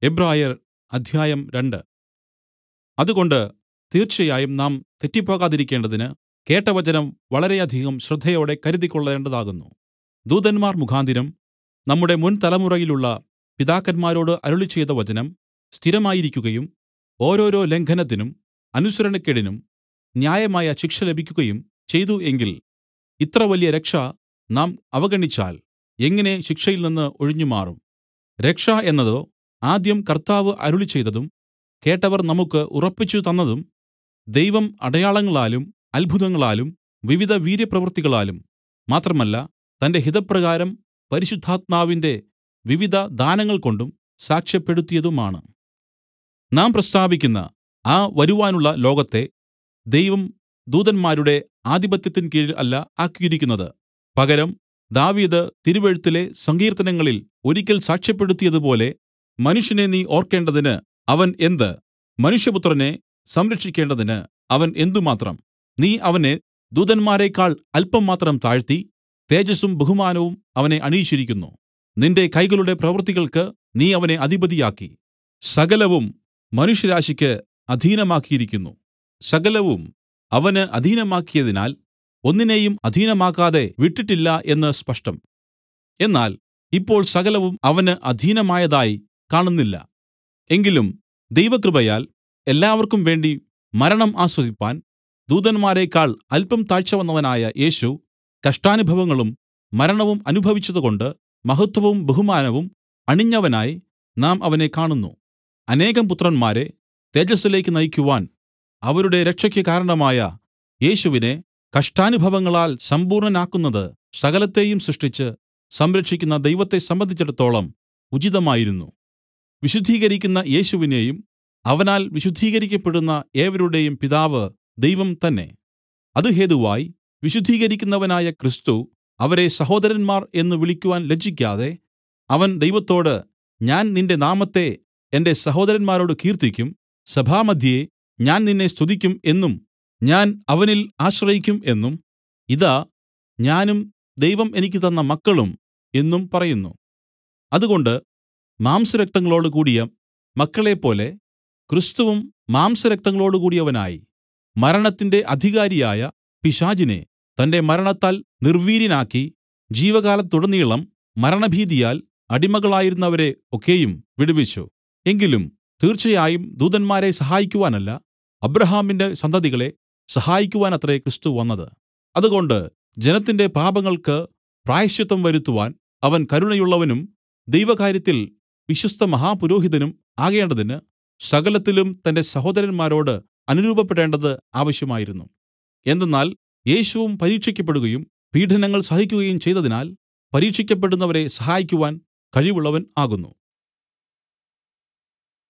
എബ്രായർ അധ്യായം രണ്ട് അതുകൊണ്ട് തീർച്ചയായും നാം തെറ്റിപ്പോകാതിരിക്കേണ്ടതിന് കേട്ട വചനം വളരെയധികം ശ്രദ്ധയോടെ കരുതിക്കൊള്ളേണ്ടതാകുന്നു ദൂതന്മാർ മുഖാന്തരം നമ്മുടെ മുൻതലമുറയിലുള്ള പിതാക്കന്മാരോട് അരുളിച്ചെയ്ത വചനം സ്ഥിരമായിരിക്കുകയും ഓരോരോ ലംഘനത്തിനും അനുസരണക്കേടിനും ന്യായമായ ശിക്ഷ ലഭിക്കുകയും ചെയ്തു എങ്കിൽ ഇത്ര വലിയ രക്ഷ നാം അവഗണിച്ചാൽ എങ്ങനെ ശിക്ഷയിൽനിന്ന് ഒഴിഞ്ഞുമാറും രക്ഷ എന്നതോ ആദ്യം കർത്താവ് അരുളിച്ചെയ്തതും കേട്ടവർ നമുക്ക് ഉറപ്പിച്ചു തന്നതും ദൈവം അടയാളങ്ങളാലും അത്ഭുതങ്ങളാലും വിവിധ വീര്യപ്രവൃത്തികളാലും മാത്രമല്ല തന്റെ ഹിതപ്രകാരം പരിശുദ്ധാത്മാവിന്റെ വിവിധ ദാനങ്ങൾകൊണ്ടും സാക്ഷ്യപ്പെടുത്തിയതുമാണ് നാം പ്രസ്താവിക്കുന്ന ആ വരുവാനുള്ള ലോകത്തെ ദൈവം ദൂതന്മാരുടെ ആധിപത്യത്തിൻ കീഴിൽ അല്ല ആക്കിയിരിക്കുന്നത് പകരം ദാവീദ് തിരുവെഴുത്തിലെ സങ്കീർത്തനങ്ങളിൽ ഒരിക്കൽ സാക്ഷ്യപ്പെടുത്തിയതുപോലെ മനുഷ്യനെ നീ ഓർക്കേണ്ടതിന് അവൻ എന്ത് മനുഷ്യപുത്രനെ സംരക്ഷിക്കേണ്ടതിന് അവൻ എന്തുമാത്രം നീ അവനെ ദൂതന്മാരേക്കാൾ അല്പം മാത്രം താഴ്ത്തി തേജസ്സും ബഹുമാനവും അവനെ അണിയിച്ചിരിക്കുന്നു നിന്റെ കൈകളുടെ പ്രവൃത്തികൾക്ക് നീ അവനെ അധിപതിയാക്കി സകലവും മനുഷ്യരാശിക്ക് അധീനമാക്കിയിരിക്കുന്നു സകലവും അവന് അധീനമാക്കിയതിനാൽ ഒന്നിനെയും അധീനമാക്കാതെ വിട്ടിട്ടില്ല എന്ന് സ്പഷ്ടം എന്നാൽ ഇപ്പോൾ സകലവും അവന് അധീനമായതായി കാണുന്നില്ല എങ്കിലും ദൈവകൃപയാൽ എല്ലാവർക്കും വേണ്ടി മരണം ആസ്വദിപ്പാൻ ദൂതന്മാരേക്കാൾ അല്പം താഴ്ച വന്നവനായ യേശു കഷ്ടാനുഭവങ്ങളും മരണവും അനുഭവിച്ചതുകൊണ്ട് മഹത്വവും ബഹുമാനവും അണിഞ്ഞവനായി നാം അവനെ കാണുന്നു അനേകം പുത്രന്മാരെ തേജസ്സിലേക്ക് നയിക്കുവാൻ അവരുടെ രക്ഷയ്ക്ക് കാരണമായ യേശുവിനെ കഷ്ടാനുഭവങ്ങളാൽ സമ്പൂർണ്ണനാക്കുന്നത് സകലത്തെയും സൃഷ്ടിച്ച് സംരക്ഷിക്കുന്ന ദൈവത്തെ സംബന്ധിച്ചിടത്തോളം ഉചിതമായിരുന്നു വിശുദ്ധീകരിക്കുന്ന യേശുവിനെയും അവനാൽ വിശുദ്ധീകരിക്കപ്പെടുന്ന ഏവരുടെയും പിതാവ് ദൈവം തന്നെ അത് ഹേതുവായി വിശുദ്ധീകരിക്കുന്നവനായ ക്രിസ്തു അവരെ സഹോദരന്മാർ എന്ന് വിളിക്കുവാൻ ലജ്ജിക്കാതെ അവൻ ദൈവത്തോട് ഞാൻ നിന്റെ നാമത്തെ എന്റെ സഹോദരന്മാരോട് കീർത്തിക്കും സഭാമധ്യേ ഞാൻ നിന്നെ സ്തുതിക്കും എന്നും ഞാൻ അവനിൽ ആശ്രയിക്കും എന്നും ഇതാ ഞാനും ദൈവം എനിക്ക് തന്ന മക്കളും എന്നും പറയുന്നു അതുകൊണ്ട് മാംസരക്തങ്ങളോട് കൂടിയ മക്കളെപ്പോലെ ക്രിസ്തുവും മാംസരക്തങ്ങളോടുകൂടിയവനായി മരണത്തിന്റെ അധികാരിയായ പിശാചിനെ തന്റെ മരണത്താൽ നിർവീര്യനാക്കി ജീവകാലത്തുടനീളം മരണഭീതിയാൽ അടിമകളായിരുന്നവരെ ഒക്കെയും വിടുവിച്ചു എങ്കിലും തീർച്ചയായും ദൂതന്മാരെ സഹായിക്കുവാനല്ല അബ്രഹാമിന്റെ സന്തതികളെ സഹായിക്കുവാനത്രേ ക്രിസ്തു വന്നത് അതുകൊണ്ട് ജനത്തിന്റെ പാപങ്ങൾക്ക് പ്രായശ്ചിത്തം വരുത്തുവാൻ അവൻ കരുണയുള്ളവനും ദൈവകാര്യത്തിൽ വിശ്വസ്ത മഹാപുരോഹിതനും ആകേണ്ടതിന് സകലത്തിലും തന്റെ സഹോദരന്മാരോട് അനുരൂപപ്പെടേണ്ടത് ആവശ്യമായിരുന്നു എന്തെന്നാൽ യേശുവും പരീക്ഷിക്കപ്പെടുകയും പീഡനങ്ങൾ സഹിക്കുകയും ചെയ്തതിനാൽ പരീക്ഷിക്കപ്പെടുന്നവരെ സഹായിക്കുവാൻ കഴിവുള്ളവൻ ആകുന്നു